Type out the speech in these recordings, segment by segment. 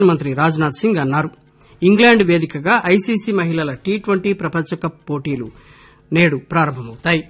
మంత్రి రాజ్నాథ్ సింగ్ అన్నారు ఇంగ్లాండ్ వేదికగా ఐసీసీ మహిళల టీ ట్వంటీ ప్రపంచకప్ పోటీలు నేడు ప్రారంభమవుతాయి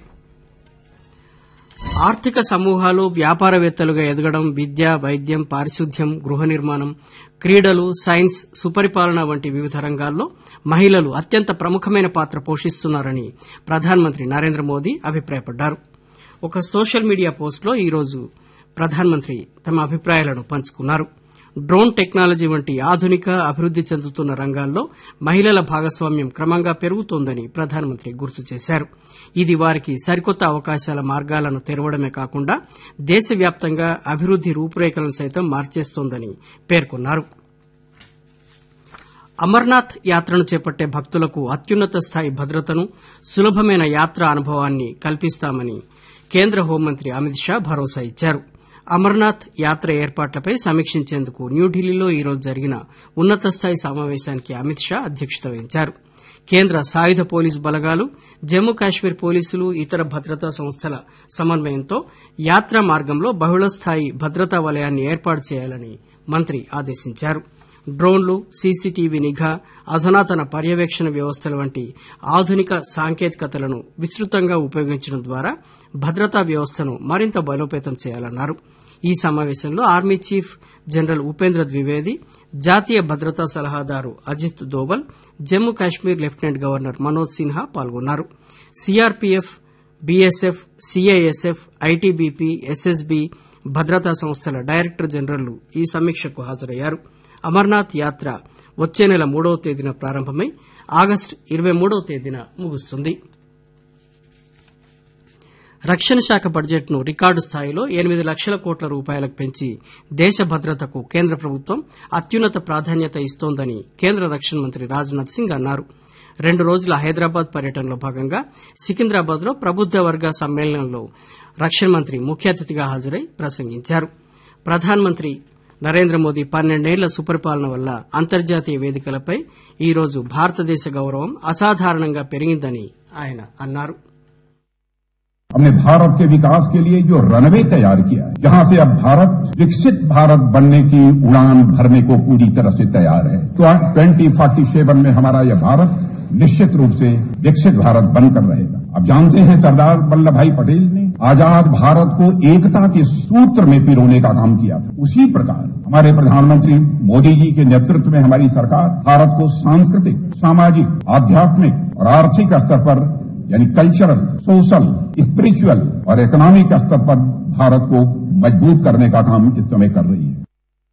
ఆర్థిక సమూహాలు వ్యాపారవేత్తలుగా ఎదగడం విద్య వైద్యం పారిశుద్ధ్యం గృహ నిర్మాణం క్రీడలు సైన్స్ సుపరిపాలన వంటి వివిధ రంగాల్లో మహిళలు అత్యంత ప్రముఖమైన పాత్ర పోషిస్తున్నారని ప్రధానమంత్రి నరేంద్ర మోదీ అభిప్రాయపడ్డారు ఒక సోషల్ మీడియా పోస్టులో ఈరోజు ప్రధానమంత్రి తమ అభిప్రాయాలను పంచుకున్నారు డ్రోన్ టెక్నాలజీ వంటి ఆధునిక అభివృద్ది చెందుతున్న రంగాల్లో మహిళల భాగస్వామ్యం క్రమంగా పెరుగుతోందని ప్రధానమంత్రి గుర్తు చేశారు ఇది వారికి సరికొత్త అవకాశాల మార్గాలను తెరవడమే కాకుండా దేశవ్యాప్తంగా అభివృద్ది రూపురేఖలను సైతం మార్చేస్తోందని పేర్కొన్నారు అమర్నాథ్ యాత్రను చేపట్టే భక్తులకు అత్యున్నత స్థాయి భద్రతను సులభమైన యాత్ర అనుభవాన్ని కల్పిస్తామని కేంద్ర హోంమంత్రి అమిత్ షా భరోసా ఇచ్చారు అమర్నాథ్ యాత్ర ఏర్పాట్లపై సమీక్షించేందుకు న్యూఢిల్లీలో ఈరోజు జరిగిన ఉన్నత స్థాయి సమావేశానికి అమిత్ షా అధ్యక్షత వహించారు కేంద్ర సాయుధ పోలీసు బలగాలు జమ్మూ కాశ్మీర్ పోలీసులు ఇతర భద్రతా సంస్థల సమన్వయంతో యాత్రా మార్గంలో బహుళస్థాయి భద్రతా వలయాన్ని ఏర్పాటు చేయాలని మంత్రి ఆదేశించారు డ్రోన్లు సీసీటీవీ నిఘా అధునాతన పర్యవేక్షణ వ్యవస్థల వంటి ఆధునిక సాంకేతికతలను విస్తృతంగా ఉపయోగించడం ద్వారా భద్రతా వ్యవస్థను మరింత బలోపేతం చేయాలన్నారు ఈ సమావేశంలో army chief general Upendra Dwivedi జాతీయ భద్రతా సలహాదారు అజిత్ దోవల్ జమ్మూ కాశ్మీర్ లెఫ్టినెంట్ గవర్నర్ మనోజ్ సిన్హా పాల్గొన్నారు CRPF BSF CISF ITBP SSB భద్రతా సంస్థల డైరెక్టర్ జనరళ్లు ఈ సమీక్షకు హాజరయ్యారు అమర్నాథ్ యాత్ర వచ్చే నెల మూడవ తేదీన ప్రారంభమై ఆగస్టు ఇరవై మూడవ తేదీన ముగుస్తుంది రక్షణ శాఖ బడ్జెట్ను రికార్డు స్థాయిలో ఎనిమిది లక్షల కోట్ల రూపాయలకు పెంచి దేశ భద్రతకు కేంద్ర ప్రభుత్వం అత్యున్నత ప్రాధాన్యత ఇస్తోందని కేంద్ర రక్షణ మంత్రి రాజ్నాథ్ సింగ్ అన్నారు రెండు రోజుల హైదరాబాద్ పర్యటనలో భాగంగా సికింద్రాబాద్ లో ప్రబుద్ద వర్గ సమ్మేళనంలో రక్షణ మంత్రి ముఖ్య అతిథిగా హాజరై ప్రసంగించారు ప్రధానమంత్రి నరేంద్ర మోదీ పన్నెండేళ్ల సుపరిపాలన వల్ల అంతర్జాతీయ వేదికలపై ఈరోజు భారతదేశ గౌరవం అసాధారణంగా పెరిగిందని ఆయన అన్నారు हमने भारत के विकास के लिए जो रनवे तैयार किया है जहां से अब भारत विकसित भारत बनने की उड़ान भरने को पूरी तरह से तैयार है तो ट्वेंटी फोर्टी सेवन में हमारा यह भारत निश्चित रूप से विकसित भारत बनकर रहेगा अब जानते हैं सरदार वल्लभ भाई पटेल ने आजाद भारत को एकता के सूत्र में पिरोने का काम किया था उसी प्रकार हमारे प्रधानमंत्री मोदी जी के नेतृत्व में हमारी सरकार भारत को सांस्कृतिक सामाजिक आध्यात्मिक और आर्थिक स्तर पर यानी कल्चरल सोशल स्पिरिचुअल और इकोनॉमिक स्तर पर भारत को मजबूत करने का काम इस समय कर रही है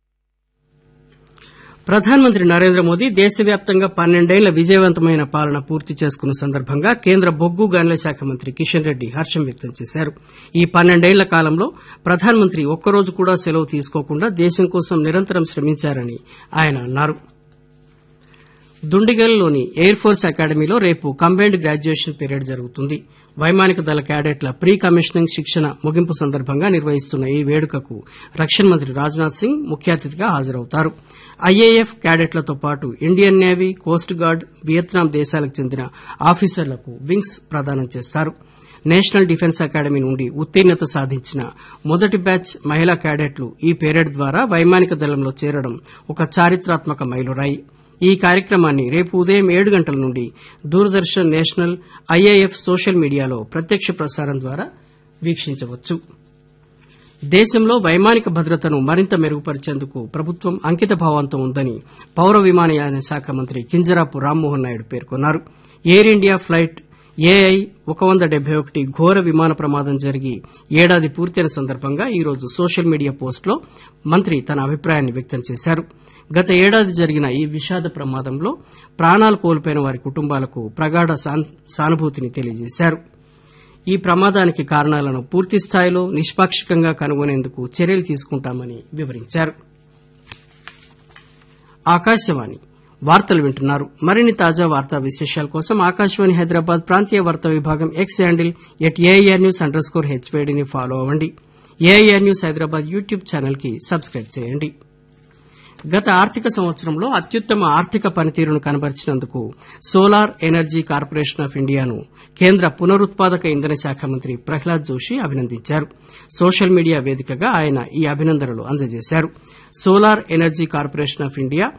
ప్రధానమంత్రి నరేంద్ర మోదీ దేశవ్యాప్తంగా పన్నెండేళ్ల విజయవంతమైన పాలన పూర్తి చేసుకున్న సందర్భంగా కేంద్ర బొగ్గు గనుల శాఖ మంత్రి కిషన్ రెడ్డి హర్షం వ్యక్తం చేశారు ఈ పన్నెండేళ్ల కాలంలో ప్రధానమంత్రి ఒక్కరోజు కూడా సెలవు తీసుకోకుండా దేశం కోసం నిరంతరం శ్రమించారని ఆయన అన్నారు దుండిగల్లోని ఎయిర్ ఫోర్స్ అకాడమీలో రేపు కంబైన్డ్ గ్రాడ్యుయేషన్ పీరియడ్ జరుగుతుంది వైమానిక దళ క్యాడెట్ల ప్రీ కమిషనింగ్ శిక్షణ ముగింపు సందర్భంగా నిర్వహిస్తున్న ఈ వేడుకకు రక్షణ మంత్రి రాజ్నాథ్ సింగ్ ముఖ్య అతిథిగా హాజరవుతారు ఐఏఎఫ్ క్యాడెట్లతో పాటు Indian navy coast guard Vietnam దేశాలకు చెందిన ఆఫీసర్లకు వింగ్స్ ప్రదానం చేస్తారు నేషనల్ డిఫెన్స్ అకాడమీ నుండి ఉత్తీర్ణత సాధించిన మొదటి బ్యాచ్ మహిళా క్యాడెట్లు ఈ పీరియడ్ ద్వారా వైమానిక దళంలో చేరడం ఒక చారిత్రాత్మక మైలురాయి ఈ కార్యక్రమాన్ని రేపు ఉదయం ఏడు గంటల నుండి దూరదర్శన్ నేషనల్ ఐఏఎఫ్ సోషల్ మీడియాలో ప్రత్యక్ష ప్రసారం ద్వారా వీక్షించవచ్చు దేశంలో వైమానిక భద్రతను మరింత మెరుగుపరిచేందుకు ప్రభుత్వం అంకిత భావంతో ఉందని పౌర విమానయాన శాఖ మంత్రి కింజరాపు రామ్మోహన్ నాయుడు పేర్కొన్నారు ఎయిర్ ఇండియా ఫ్లైట్ ఏఐ ఒక వంద డెబ్బై ఒకటి ఘోర విమాన ప్రమాదం జరిగి ఏడాది పూర్తయిన సందర్భంగా ఈరోజు సోషల్ మీడియా పోస్టులో మంత్రి తన అభిప్రాయాన్ని వ్యక్తం చేశారు గత ఏడాది జరిగిన ఈ విషాద ప్రమాదంలో ప్రాణాలు కోల్పోయిన వారి కుటుంబాలకు ప్రగాఢ సానుభూతిని తెలియజేశారు ఈ ప్రమాదానికి కారణాలను పూర్తిస్థాయిలో నిష్పాక్షికంగా కనుగొనేందుకు చర్యలు తీసుకుంటామని వివరించారు ఆకాశవాణి వార్తలు వింటున్నారు మరిన్ని తాజా వార్తా విశేషాల కోసం ఆకాశవాణి హైదరాబాద్ ప్రాంతీయ వార్తా విభాగం X handle at AIR news under score హెచ్వేడిని ఫాలో అవ్వండి AIR news Hyderabad YouTube channel కి సబ్స్క్రైబ్ చేయండి గత ఆర్థిక సంవత్సరంలో అత్యుత్తమ ఆర్థిక పనితీరును కనబరిచినందుకు సోలార్ ఎనర్జీ కార్పొరేషన్ ఆఫ్ ఇండియాను కేంద్ర పునరుత్పాదక ఇంధన శాఖ మంత్రి ప్రహ్లాద్ జోషి అభినందించారు సోషల్ మీడియా వేదికగా ఆయన ఈ అభినందనలు అందజేశారు solar energy corporation of India